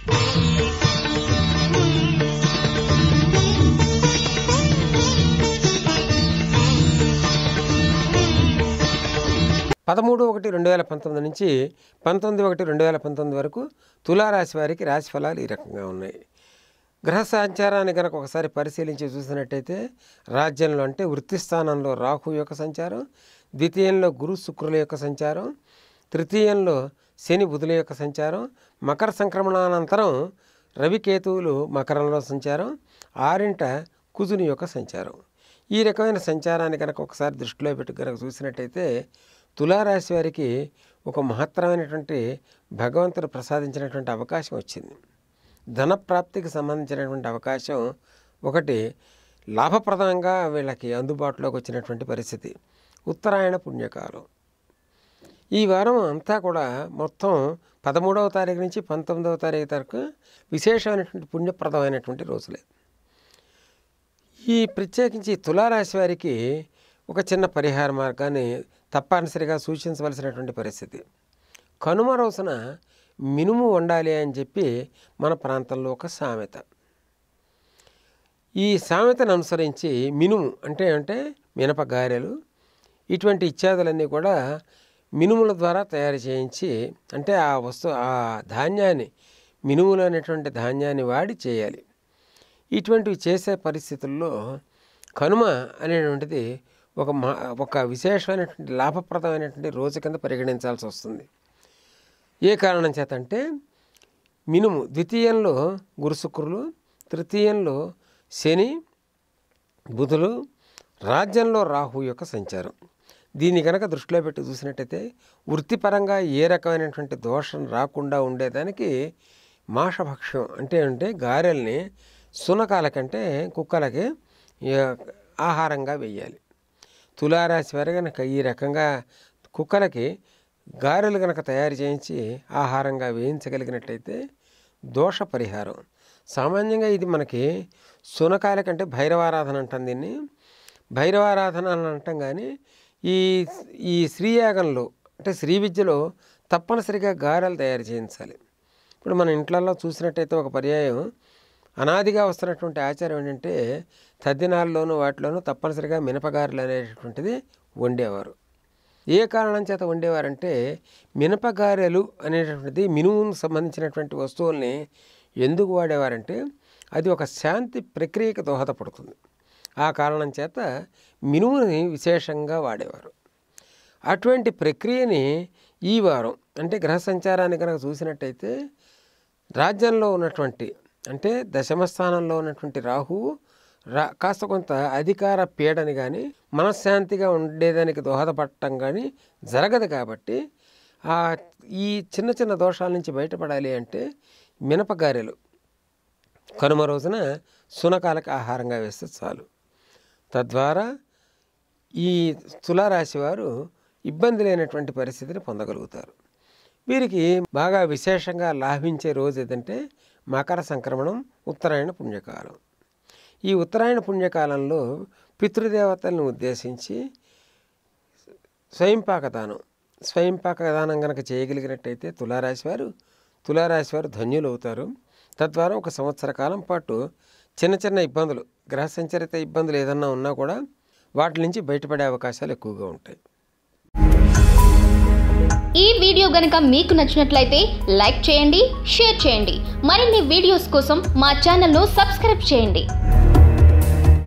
పదమూడు ఒకటి రెండు వేల పంతొమ్మిది నుంచి పంతొమ్మిది ఒకటి రెండు వేల పంతొమ్మిది వరకు తులారాశి వారికి రాశి ఫలాలు ఈ రకంగా ఉన్నాయి గ్రహ సంచారాన్ని కనుక ఒకసారి పరిశీలించి చూసినట్టయితే రాజ్యంలో అంటే వృత్తి స్థానంలో రాహు యొక్క సంచారం ద్వితీయంలో గురు శుక్రుల యొక్క సంచారం తృతీయంలో శని బుధుల యొక్క సంచారం మకర సంక్రమణానంతరం రవికేతువులు మకరంలో సంచారం ఆరింట కుజుని యొక్క సంచారం ఈ రకమైన సంచారాన్ని కనుక ఒకసారి దృష్టిలో పెట్టి కనుక చూసినట్టయితే తులారాశి వారికి ఒక మహత్తరమైనటువంటి భగవంతుడు ప్రసాదించినటువంటి అవకాశం వచ్చింది ధన ప్రాప్తికి సంబంధించినటువంటి అవకాశం ఒకటి లాభప్రదంగా వీళ్ళకి అందుబాటులోకి వచ్చినటువంటి పరిస్థితి ఉత్తరాయణ పుణ్యకాలం ఈ వారం అంతా కూడా మొత్తం పదమూడవ తారీఖు నుంచి పంతొమ్మిదవ తారీఖు వరకు విశేషమైనటువంటి పుణ్యప్రదమైనటువంటి రోజులే ఈ ప్రత్యేకించి తులారాశి వారికి ఒక చిన్న పరిహార మార్గాన్ని తప్పనిసరిగా సూచించవలసినటువంటి పరిస్థితి కనుమ రోజున మినుము వండాలి అని చెప్పి మన ప్రాంతంలో ఒక సామెత ఈ సామెతను అనుసరించి మినుము అంటే అంటే మినప గారెలు ఇటువంటి ఇత్యాదులన్నీ కూడా మినుముల ద్వారా తయారు చేయించి అంటే ఆ వస్తువు ఆ ధాన్యాన్ని మినుములు అనేటువంటి ధాన్యాన్ని వాడి చేయాలి ఇటువంటివి చేసే పరిస్థితుల్లో కనుమ అనేటువంటిది ఒక మా ఒక విశేషమైనటువంటి లాభప్రదమైనటువంటి రోజు కింద పరిగణించాల్సి వస్తుంది ఏ కారణం చేత అంటే మినుము ద్వితీయంలో గురుశుక్రులు తృతీయంలో శని బుధులు రాజ్యంలో రాహు యొక్క సంచారం దీన్ని కనుక దృష్టిలో పెట్టి చూసినట్టయితే వృత్తిపరంగా ఏ రకమైనటువంటి దోషం రాకుండా ఉండేదానికి మాషభక్ష్యం అంటే అంటే గారెల్ని సునకాల కంటే కుక్కలకి ఏ, ఆహారంగా వేయాలి తులారాశి వారు కనుక ఈ రకంగా కుక్కలకి గారెలు కనుక తయారు చేయించి ఆహారంగా వేయించగలిగినట్టయితే దోష పరిహారం సామాన్యంగా ఇది మనకి సునకాల కంటే భైరవారాధన అంటాం దీన్ని భైరవారాధన అని అంటాం కానీ ఈ ఈ శ్రీయాగంలో అంటే శ్రీ విద్యలో తప్పనిసరిగా గారెలు తయారు చేయించాలి ఇప్పుడు మన ఇంట్లలో చూసినట్టయితే ఒక పర్యాయం అనాదిగా వస్తున్నటువంటి ఆచారం ఏంటంటే తద్దినాల్లోనూ వాటిలోనూ తప్పనిసరిగా మినపగారెలు అనేటటువంటిది వండేవారు ఏ కారణం చేత వండేవారంటే మినపగారెలు అనేటటువంటిది మినుముకు సంబంధించినటువంటి వస్తువుల్ని ఎందుకు వాడేవారంటే అది ఒక శాంతి ప్రక్రియకు దోహదపడుతుంది ఆ కారణం చేత మినుముని విశేషంగా వాడేవారు అటువంటి ప్రక్రియని ఈ వారం అంటే గ్రహ సంచారాన్ని కనుక చూసినట్టయితే రాజ్యంలో ఉన్నటువంటి అంటే దశమ స్థానంలో ఉన్నటువంటి రాహువు రా కాస్త కొంత అధికార పీడని కానీ మనశ్శాంతిగా ఉండేదానికి దోహదపడటం కానీ జరగదు కాబట్టి ఆ ఈ చిన్న చిన్న దోషాల నుంచి బయటపడాలి అంటే మినపగారెలు కనుమ రోజున సునకాలకు ఆహారంగా వేస్తే చాలు తద్వారా ఈ తులారాశి వారు ఇబ్బంది లేనటువంటి పరిస్థితిని పొందగలుగుతారు వీరికి బాగా విశేషంగా లాభించే రోజు ఏదంటే మకర సంక్రమణం ఉత్తరాయణ పుణ్యకాలం ఈ ఉత్తరాయణ పుణ్యకాలంలో పితృదేవతలను ఉద్దేశించి స్వయంపాక దానం స్వయంపాక దానం కనుక చేయగలిగినట్టయితే తులారాశి వారు తులారాశి వారు ధన్యులు అవుతారు తద్వారా ఒక సంవత్సర కాలం పాటు చిన్న చిన్న ఇబ్బందులు గ్రహ సంచరిత ఇబ్బందులు ఏదన్నా ఉన్నా కూడా వాటి నుంచి బయటపడే అవకాశాలు ఎక్కువగా ఉంటాయి ఈ వీడియో గనుక మీకు నచ్చినట్లయితే లైక్ చేయండి షేర్ చేయండి మరిన్ని వీడియోస్ కోసం మా ఛానల్ను సబ్స్క్రైబ్ చేయండి